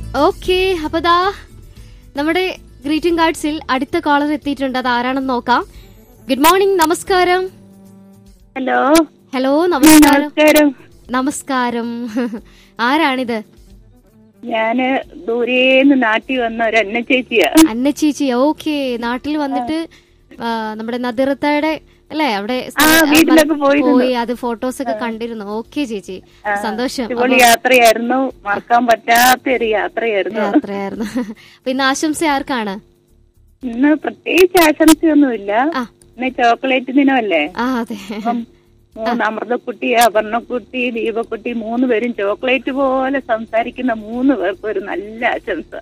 Okay അപ്പൊ ദാ നമ്മുടെ ഗ്രീറ്റിംഗ് കാർഡ്സിൽ അടുത്ത കോളർ എത്തിയിട്ടുണ്ട് അത് ആരാണെന്ന് നോക്കാം ഗുഡ് മോർണിംഗ് നമസ്കാരം ഹലോ ഹലോ നമസ്കാരം നമസ്കാരം നമസ്കാരം ആരാണിത് ഞാന് ദൂരേന്ന് നാട്ടിൽ വന്ന ഒരു അന്ന ചേച്ചിയാ അന്ന ചേച്ചി ഓക്കെ നാട്ടിൽ വന്നിട്ട് ആ, നമ്മുടെ നദിറത്തയുടെ അല്ലേ അവിടെ ആ, വീട്ടിലൊക്കെ പോയിരുന്നു. പോയി അത് ഫോട്ടോസ് ഒക്കെ കണ്ടിരുന്നു ഓക്കെ ചേച്ചി സന്തോഷം അടിപൊളി യാത്രയായിരുന്നു മറക്കാൻ പറ്റാത്ത ഒരു യാത്രയായിരുന്നു യാത്രയായിരുന്നു അപ്പൊ ഇന്ന് ആശംസ ആർക്കാണ് ഇന്ന് പ്രത്യേകിച്ച് ആശംസയൊന്നുമില്ല ആ. ഇന്ന് ചോക്ലേറ്റ് ദിനമല്ലേ ആ അതെ അപ്പം മൂന്ന് അമൃതക്കുട്ടി അപർണക്കുട്ടി ദീപക്കുട്ടി മൂന്ന് പേരും ചോക്ലേറ്റ് പോലെ സംസാരിക്കുന്ന മൂന്ന് പേർക്കും ഒരു നല്ല ആശംസ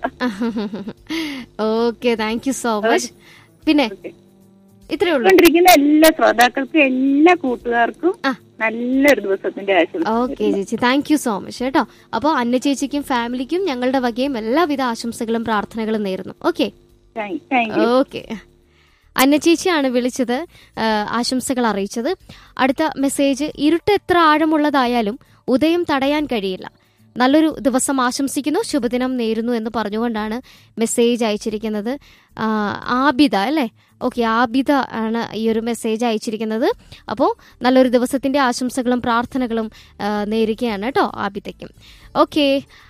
okay thank you so much പിന്നെ ഇത്രേ ഉള്ളൂ കൊണ്ടിരിക്കുന്ന എല്ലാ ശ്രോതാക്കൾക്കും എല്ലാ കൂട്ടുകാർക്കും ആ. നല്ലൊരു ദിവസത്തിന്റെ ആശംസ ഓക്കെ ചേച്ചി താങ്ക് യു സോ മച്ച് കേട്ടോ അപ്പോൾ അന്ന ചേച്ചിക്കും ഫാമിലിക്കും ഞങ്ങളുടെ വകയും എല്ലാവിധ ആശംസകളും പ്രാർത്ഥനകളും നേരുന്നു okay thank thank you okay Anna ചേച്ചിയാണ് വിളിച്ചത് ആ, ആശംസകൾ അറിയിച്ചത് അടുത്ത മെസ്സേജ് ഇരുട്ട് എത്ര ആഴമുള്ളതായാലും ഉദയം തടയാൻ കഴിയില്ല നല്ലൊരു ദിവസം ആശംസിക്കുന്നു ശുഭദിനം നേരുന്നു എന്ന് പറഞ്ഞുകൊണ്ടാണ് മെസ്സേജ് അയച്ചിരിക്കുന്നത് ആ, ആബിദ അല്ലേ ഓക്കെ ആബിദ ആണ് ഈ ഒരു മെസ്സേജ് അയച്ചിരിക്കുന്നത് അപ്പോൾ നല്ലൊരു ദിവസത്തിന്റെ ആശംസകളും പ്രാർത്ഥനകളും ആ, നേരുകയാണ് കേട്ടോ ആബിദയ്ക്കും ഓക്കെ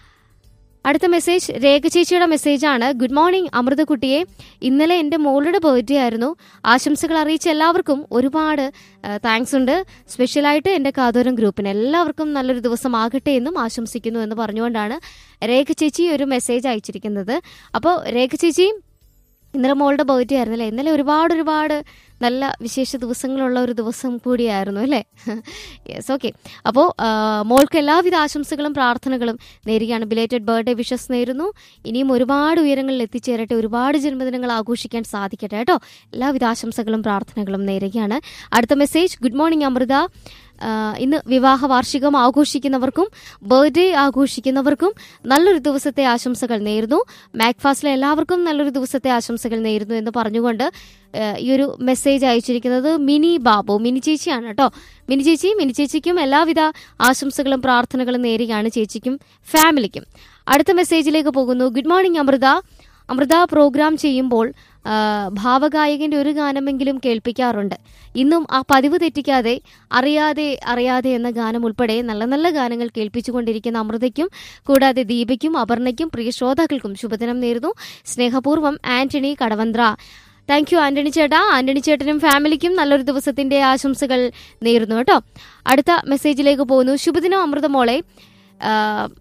അടുത്ത മെസ്സേജ് രേഖ ചേച്ചിയുടെ മെസ്സേജാണ് ഗുഡ് മോർണിംഗ് അമൃതക്കുട്ടിയെ ഇന്നലെ എൻ്റെ മോളുടെ ബർത്ത്ഡേ ആയിരുന്നു ആശംസകൾ അറിയിച്ച എല്ലാവർക്കും ഒരുപാട് താങ്ക്സ് ഉണ്ട് സ്പെഷ്യലായിട്ട് എൻ്റെ കാതോരം ഗ്രൂപ്പിന് എല്ലാവർക്കും നല്ലൊരു ദിവസം ആകട്ടെ എന്നും ആശംസിക്കുന്നു എന്ന് പറഞ്ഞുകൊണ്ടാണ് രേഖ ചേച്ചി ഒരു മെസ്സേജ് അയച്ചിരിക്കുന്നത് അപ്പോൾ രേഖ ചേച്ചി ഇന്നലെ മോളുടെ ബർത്ത്ഡേ ആയിരുന്നല്ലേ ഇന്നലെ ഒരുപാട് ഒരുപാട് നല്ല വിശേഷ ദിവസങ്ങളുള്ള ഒരു ദിവസം കൂടിയായിരുന്നു അല്ലേ യെസ് ഓക്കെ അപ്പോൾ മോൾക്ക് എല്ലാവിധ ആശംസകളും പ്രാർത്ഥനകളും നേരുകയാണ് ബിലേറ്റഡ് ബർത്ത്ഡേ വിഷസ് നേരുന്നു ഇനിയും ഒരുപാട് ഉയരങ്ങളിൽ എത്തിച്ചേരട്ടെ ഒരുപാട് ജന്മദിനങ്ങൾ ആഘോഷിക്കാൻ സാധിക്കട്ടെ കേട്ടോ എല്ലാവിധ ആശംസകളും പ്രാർത്ഥനകളും നേരുകയാണ് അടുത്ത മെസ്സേജ് ഗുഡ് മോർണിംഗ് അമൃത ആ, ഇന്ന് വിവാഹ വാർഷികം ആഘോഷിക്കുന്നവർക്കും ബർത്ത്ഡേ ആഘോഷിക്കുന്നവർക്കും നല്ലൊരു ദിവസത്തെ ആശംസകൾ നേരുന്നു മാക്ഫാസ്റ്റിലെ എല്ലാവർക്കും നല്ലൊരു ദിവസത്തെ ആശംസകൾ നേരുന്നു എന്ന് പറഞ്ഞുകൊണ്ട് ആ, ഈ ഒരു മെസ്സേജ് അയച്ചിരിക്കുന്നത് മിനി ബാബു മിനി ചേച്ചിയാണ് കേട്ടോ മിനി ചേച്ചി മിനി ചേച്ചിക്കും എല്ലാവിധ ആശംസകളും പ്രാർത്ഥനകളും നേരുകയാണ് ചേച്ചിക്കും ഫാമിലിക്കും അടുത്ത മെസ്സേജിലേക്ക് പോകുന്നു good morning Amrutha Amrutha program ചെയ്യുമ്പോൾ ആ, ഭാവഗായകന്റെ ഒരു ഗാനമെങ്കിലും കേൾപ്പിക്കാറുണ്ട് ഇന്നും ആ പതിവ് തെറ്റിക്കാതെ അറിയാതെ അറിയാതെ എന്ന ഗാനം ഉൾപ്പെടെ നല്ല നല്ല ഗാനങ്ങൾ കേൾപ്പിച്ചുകൊണ്ടിരിക്കുന്ന അമൃതയ്ക്കും കൂടാതെ ദീപയ്ക്കും അപർണയ്ക്കും പ്രിയ ശ്രോതാക്കൾക്കും ശുഭദിനം നേരുന്നു സ്നേഹപൂർവ്വം ആന്റണി കടവന്ത്ര താങ്ക് യു ആന്റണി ചേട്ടാ ആന്റണി ചേട്ടനും ഫാമിലിക്കും നല്ലൊരു ദിവസത്തിന്റെ ആശംസകൾ നേരുന്നു കേട്ടോ അടുത്ത മെസ്സേജിലേക്ക് പോകുന്നു ശുഭദിനം അമൃത മോളെ ആ,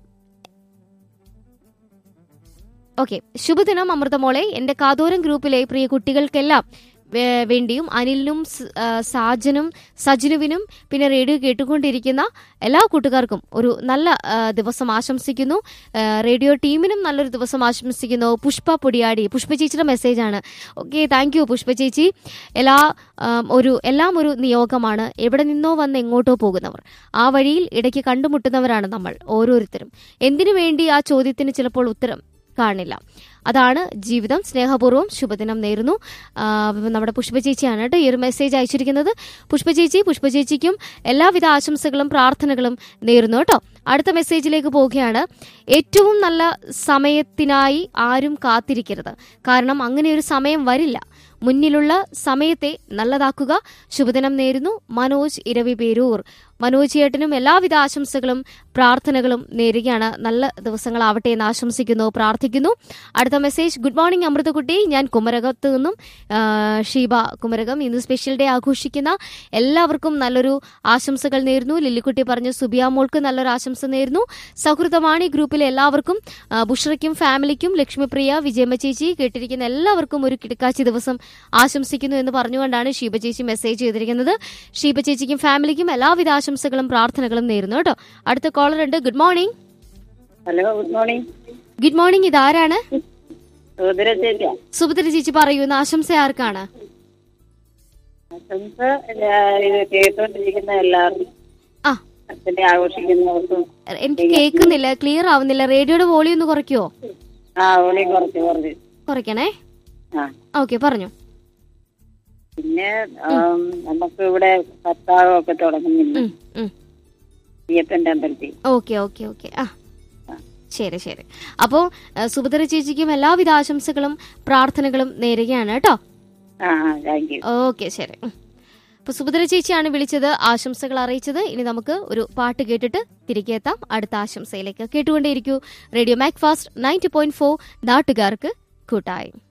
ഓക്കെ ശുഭദിനം അമൃതമോളെ എന്റെ കാതോരം ഗ്രൂപ്പിലെ പ്രിയ കുട്ടികൾക്കെല്ലാം വേ- വേണ്ടിയും അനിലിനും സ്- ആ, സാജനും സജിനുവിനും പിന്നെ റേഡിയോ കേട്ടുകൊണ്ടിരിക്കുന്ന എല്ലാ കൂട്ടുകാർക്കും ഒരു നല്ല ആ, ദിവസം ആശംസിക്കുന്നു ആ, റേഡിയോ ടീമിനും നല്ലൊരു ദിവസം ആശംസിക്കുന്നു പുഷ്പ പൊടിയാടി പുഷ്പ ചേച്ചിയുടെ മെസ്സേജാണ് ഓക്കെ താങ്ക് യു പുഷ്പ ചേച്ചി എല്ലാ ആം, ഒരു എല്ലാം ഒരു നിയോഗമാണ് എവിടെ നിന്നോ വന്ന് എങ്ങോട്ടോ പോകുന്നവർ ആ വഴിയിൽ ഇടയ്ക്ക് കണ്ടുമുട്ടുന്നവരാണ് നമ്മൾ ഓരോരുത്തരും എന്തിനു വേണ്ടി ആ ചോദ്യത്തിന് ചിലപ്പോൾ ഉത്തരം കാണില്ല അതാണ് ജീവിതം സ്നേഹപൂർവ്വം ശുഭദിനം നേരുന്നു ആ, നമ്മുടെ പുഷ്പചേച്ചിയാണ് കേട്ടോ ഈ ഒരു മെസ്സേജ് അയച്ചിരിക്കുന്നത് പുഷ്പചേച്ചി പുഷ്പചേച്ചിക്കും എല്ലാവിധ ആശംസകളും പ്രാർത്ഥനകളും നേരുന്നു കേട്ടോ അടുത്ത മെസ്സേജിലേക്ക് പോവുകയാണ് ഏറ്റവും നല്ല സമയത്തിനായി ആരും കാത്തിരിക്കരുത് കാരണം അങ്ങനെ ഒരു സമയം വരില്ല മുന്നിലുള്ള സമയത്തെ നല്ലതാക്കുക ശുഭദിനം നേരുന്നു മനോജ് ഇരവി പേരൂർ മനോജ് ചേട്ടനും എല്ലാവിധ ആശംസകളും പ്രാർത്ഥനകളും നേരുകയാണ് നല്ല ദിവസങ്ങളാവട്ടെ എന്ന് ആശംസിക്കുന്നു പ്രാർത്ഥിക്കുന്നു അടുത്ത മെസ്സേജ് ഗുഡ് മോർണിംഗ് അമൃതകുട്ടി ഞാൻ കുമരകത്ത് നിന്നും ആ, ഷീബ കുമരകം ഇന്ന് സ്പെഷ്യൽ ഡേ ആഘോഷിക്കുന്ന എല്ലാവർക്കും നല്ലൊരു ആശംസകൾ നേരുന്നു ലില്ലിക്കുട്ടി പറഞ്ഞു സുബിയ മോൾക്ക് നല്ലൊരു ആശംസ നേരുന്നു സൗഹൃദമാണി ഗ്രൂപ്പിലെ എല്ലാവർക്കും ആ, ബുഷ്രയ്ക്കും ഫാമിലിക്കും ലക്ഷ്മിപ്രിയ വിജയമ്മ ചേച്ചി കേട്ടിരിക്കുന്ന എല്ലാവർക്കും ഒരു കിടക്കാച്ചി ദിവസം ആശംസിക്കുന്നു എന്ന് പറഞ്ഞുകൊണ്ടാണ് ഷീബ ചേച്ചി മെസ്സേജ് ചെയ്തിരിക്കുന്നത് ഷീബ ചേച്ചിക്കും ഫാമിലിക്കും എല്ലാവിധ ആശംസകളും പ്രാർത്ഥനകളും നേരുന്നു കേട്ടോ അടുത്ത കോളർ ഉണ്ട് good morning hello good morning good morning ഇതാരാണ് സോദര ചേച്ചിയാ സുഭദ്ര ചേച്ചി പറയൂ ഇന്ന് ആശംസ ആർക്കാണ് ആശംസ എല്ലാ- ഇത് കേട്ടോണ്ടിരിക്കുന്ന എല്ലാവർക്കും ആ അച്ഛനെ ആഘോഷിക്കുന്നവർക്കും എനിക്ക് കേൾക്കുന്നില്ല ക്ലിയർ ആവുന്നില്ല റേഡിയോയുടെ വോളിയം ഒന്ന് കുറയ്ക്കുവോ ആ ഓളി കുറച്ച് കുറച്ച് കുറയ്ക്കണേ ആ ഓക്കെ പറഞ്ഞു പിന്നെ ആം, നമുക്ക് ഇവിടെ സപ്താഹമൊക്കെ തുടങ്ങുന്നില്ല ഉം, ഉം. അയ്യപ്പന്റെ അമ്പലത്തിൽ ഓക്കെ ഓക്കെ ഓക്കെ ആ ശരി ശരി അപ്പോൾ സുഭദ്ര ചേച്ചിക്കും എല്ലാവിധ ആശംസകളും പ്രാർത്ഥനകളും നേരുകയാണ് കേട്ടോ ആ താങ്ക് യു ഓക്കെ ശരി ഉം. അപ്പൊ സുഭദ്ര ചേച്ചിയാണ് വിളിച്ചത് ആശംസകൾ അറിയിച്ചത് ഇനി നമുക്ക് ഒരു പാട്ട് കേട്ടിട്ട് തിരികെ എത്താം അടുത്ത ആശംസയിലേക്ക് കേട്ടുകൊണ്ടേയിരിക്കൂ radio Mac Fast ninety point four നാട്ടുകാർക്ക് കൂട്ടായി